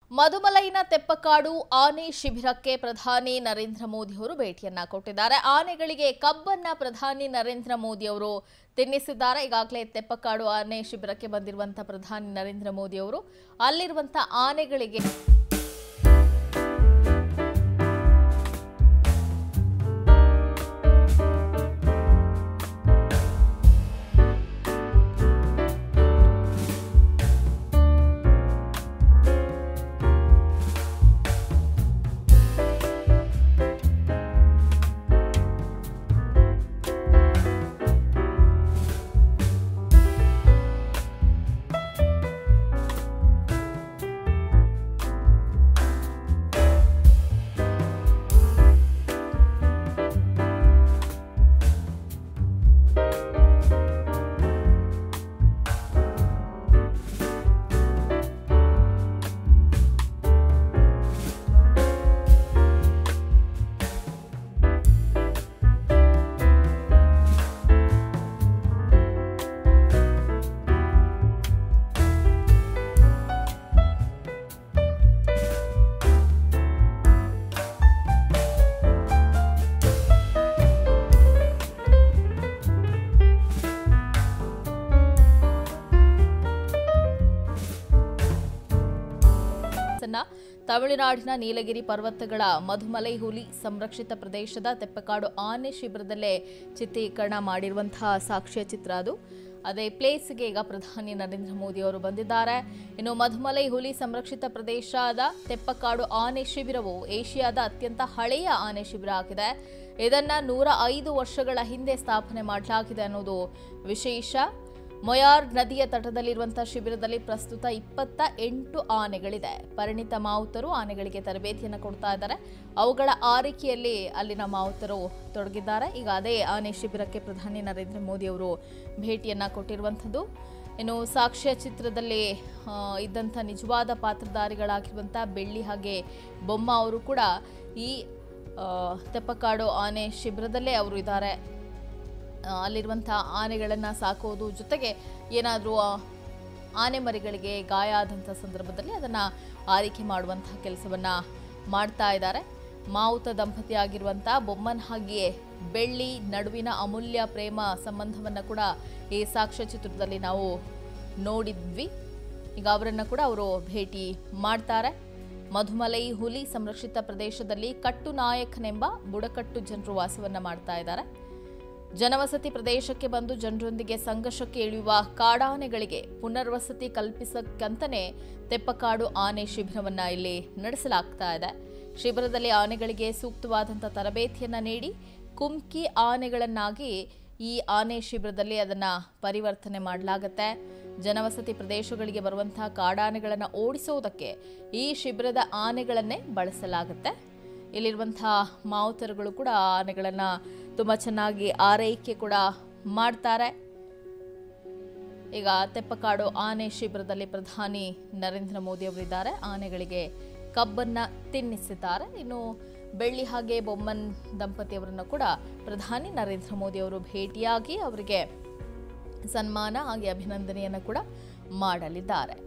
ಮಧುಮಲೈನ ತೆಪ್ಪಕಾಡು ಆನೆ ಶಿಬಿರಕ್ಕೆ ಪ್ರಧಾನಿ ನರೇಂದ್ರ ಮೋದಿ ಅವರು ಭೇಟಿಯನ್ನ ಕೊಟ್ಟಿದ್ದಾರೆ ಆನೆಗಳಿಗೆ ಕಬ್ಬನ್ನ ಪ್ರಧಾನಿ ನರೇಂದ್ರ ಮೋದಿ ಅವರು ತಿನ್ನಿಸಿದ್ದಾರೆ ಈಗಾಗಲೇ ತೆಪ್ಪಕಾಡು ಆನೆ ಶಿಬಿರಕ್ಕೆ ಬಂದಿರುವಂತಹ ಪ್ರಧಾನಿ ನರೇಂದ್ರ ಮೋದಿ ಅವರು ಅಲ್ಲಿರುವಂತಹ ಆನೆಗಳಿಗೆ ನ್ನ ತಮಿಳುನಾಡಿನ ನೀಲಗಿರಿ ಪರ್ವತಗಳ ಮಧುಮಲೈ ಹುಲಿ ಸಂರಕ್ಷಿತ ಪ್ರದೇಶದ ತೆಪ್ಪಕಾಡು ಆನೆ ಶಿಬಿರದಲ್ಲೇ ಚಿತ್ರೀಕರಣ ಮಾಡಿರುವಂತಹ ಸಾಕ್ಷ್ಯ ಚಿತ್ರ ಅದು ಅದೇ ಪ್ಲೇಸ್ಗೆ ಈಗ ಪ್ರಧಾನಿ ನರೇಂದ್ರ ಮೋದಿ ಅವರು ಬಂದಿದ್ದಾರೆ ಇನ್ನು ಮಧುಮಲೈ ಹುಲಿ ಸಂರಕ್ಷಿತ ಪ್ರದೇಶದ ತೆಪ್ಪಕಾಡು ಆನೆ ಶಿಬಿರವು ಏಷ್ಯಾದ ಅತ್ಯಂತ ಹಳೆಯ ಆನೆ ಶಿಬಿರ ಆಗಿದೆ ಇದನ್ನ ನೂರ ಐದು ವರ್ಷಗಳ ಹಿಂದೆ ಸ್ಥಾಪನೆ ಮಾಡಲಾಗಿದೆ ಅನ್ನೋದು ವಿಶೇಷ ಮೊಯಾರ್ ನದಿಯ ತಟದಲ್ಲಿರುವಂತಹ ಶಿಬಿರದಲ್ಲಿ ಪ್ರಸ್ತುತ ಇಪ್ಪತ್ತ ಎಂಟು ಆನೆಗಳಿದೆ ಪರಿಣಿತ ಮಾವುತರು ಆನೆಗಳಿಗೆ ತರಬೇತಿಯನ್ನು ಕೊಡ್ತಾ ಇದ್ದಾರೆ ಅವುಗಳ ಆರೈಕೆಯಲ್ಲಿ ಅಲ್ಲಿನ ಮಾವುತರು ತೊಡಗಿದ್ದಾರೆ ಈಗ ಅದೇ ಆನೆ ಶಿಬಿರಕ್ಕೆ ಪ್ರಧಾನಿ ನರೇಂದ್ರ ಮೋದಿ ಅವರು ಭೇಟಿಯನ್ನ ಕೊಟ್ಟಿರುವಂಥದ್ದು ಇನ್ನು ಸಾಕ್ಷ್ಯ ಚಿತ್ರದಲ್ಲಿ ಆ, ಇದ್ದಂಥ ನಿಜವಾದ ಪಾತ್ರಧಾರಿಗಳಾಗಿರುವಂಥ ಬೆಳ್ಳಿ ಹಾಗೆ ಬೊಮ್ಮ ಅವರು ಕೂಡ ಈ ಆ, ತೆಪ್ಪಕಾಡು ಆನೆ ಶಿಬಿರದಲ್ಲೇ ಅವರು ಇದ್ದಾರೆ ಆ, ಅಲ್ಲಿರುವಂಥ ಆನೆಗಳನ್ನು ಸಾಕೋದು ಜೊತೆಗೆ ಏನಾದರೂ ಆನೆ ಮರಿಗಳಿಗೆ ಗಾಯ ಆದಂಥ ಸಂದರ್ಭದಲ್ಲಿ ಅದನ್ನು ಆರೈಕೆ ಮಾಡುವಂಥ ಕೆಲಸವನ್ನು ಮಾಡ್ತಾ ಇದ್ದಾರೆ ಮಾವುತ ದಂಪತಿ ಆಗಿರುವಂಥ ಬೊಮ್ಮನ್ ಹಾಗೆಯೇ ಬೆಳ್ಳಿ ನಡುವಿನ ಅಮೂಲ್ಯ ಪ್ರೇಮ ಸಂಬಂಧವನ್ನು ಕೂಡ ಈ ಸಾಕ್ಷ್ಯ ಚಿತ್ರದಲ್ಲಿ ನಾವು ನೋಡಿದ್ವಿ ಈಗ ಅವರನ್ನು ಕೂಡ ಅವರು ಭೇಟಿ ಮಾಡ್ತಾರೆ ಮಧುಮಲೈ ಹುಲಿ ಸಂರಕ್ಷಿತ ಪ್ರದೇಶದಲ್ಲಿ ಕಟ್ಟು ನಾಯಕನೆಂಬ ಬುಡಕಟ್ಟು ಜನರು ವಾಸವನ್ನ ಮಾಡ್ತಾ ಇದ್ದಾರೆ ಜನವಸತಿ ಪ್ರದೇಶಕ್ಕೆ ಬಂದು ಜನರೊಂದಿಗೆ ಸಂಘರ್ಷಕ್ಕೆ ಇಳಿಯುವ ಕಾಡಾನೆಗಳಿಗೆ ಪುನರ್ವಸತಿ ಕಲ್ಪಿಸಕ್ಕಂತನೇ ತೆಪ್ಪಕಾಡು ಆನೆ ಶಿಬಿರವನ್ನ ಇಲ್ಲಿ ನಡೆಸಲಾಗ್ತಾ ಇದೆ ಶಿಬಿರದಲ್ಲಿ ಆನೆಗಳಿಗೆ ಸೂಕ್ತವಾದಂಥ ತರಬೇತಿಯನ್ನ ನೀಡಿ ಕುಮ್ಕಿ ಆನೆಗಳನ್ನಾಗಿ ಈ ಆನೆ ಶಿಬಿರದಲ್ಲಿ ಅದನ್ನ ಪರಿವರ್ತನೆ ಮಾಡಲಾಗತ್ತೆ ಜನವಸತಿ ಪ್ರದೇಶಗಳಿಗೆ ಬರುವಂತಹ ಕಾಡಾನೆಗಳನ್ನು ಓಡಿಸೋದಕ್ಕೆ ಈ ಶಿಬಿರದ ಆನೆಗಳನ್ನೇ ಬಳಸಲಾಗುತ್ತೆ ಇಲ್ಲಿರುವಂತಹ ಮಾವುತರುಗಳು ಕೂಡ ಆನೆಗಳನ್ನು ತುಂಬ ಚೆನ್ನಾಗಿ ಆರೈಕೆ ಕೂಡ ಮಾಡ್ತಾರೆ ಈಗ ತೆಪ್ಪಕಾಡು ಆನೆ ಶಿಬಿರದಲ್ಲಿ ಪ್ರಧಾನಿ ನರೇಂದ್ರ ಮೋದಿ ಅವರಿದ್ದಾರೆ ಆನೆಗಳಿಗೆ ಕಬ್ಬನ್ನ ತಿನ್ನಿಸಿದ್ದಾರೆ ಇನ್ನು ಬೆಳ್ಳಿ ಹಾಗೆ ಬೊಮ್ಮನ್ ದಂಪತಿಯವರನ್ನು ಕೂಡ ಪ್ರಧಾನಿ ನರೇಂದ್ರ ಮೋದಿ ಅವರು ಭೇಟಿಯಾಗಿ ಅವರಿಗೆ ಸನ್ಮಾನ ಹಾಗೆ ಅಭಿನಂದನೆಯನ್ನು ಕೂಡ ಮಾಡಲಿದ್ದಾರೆ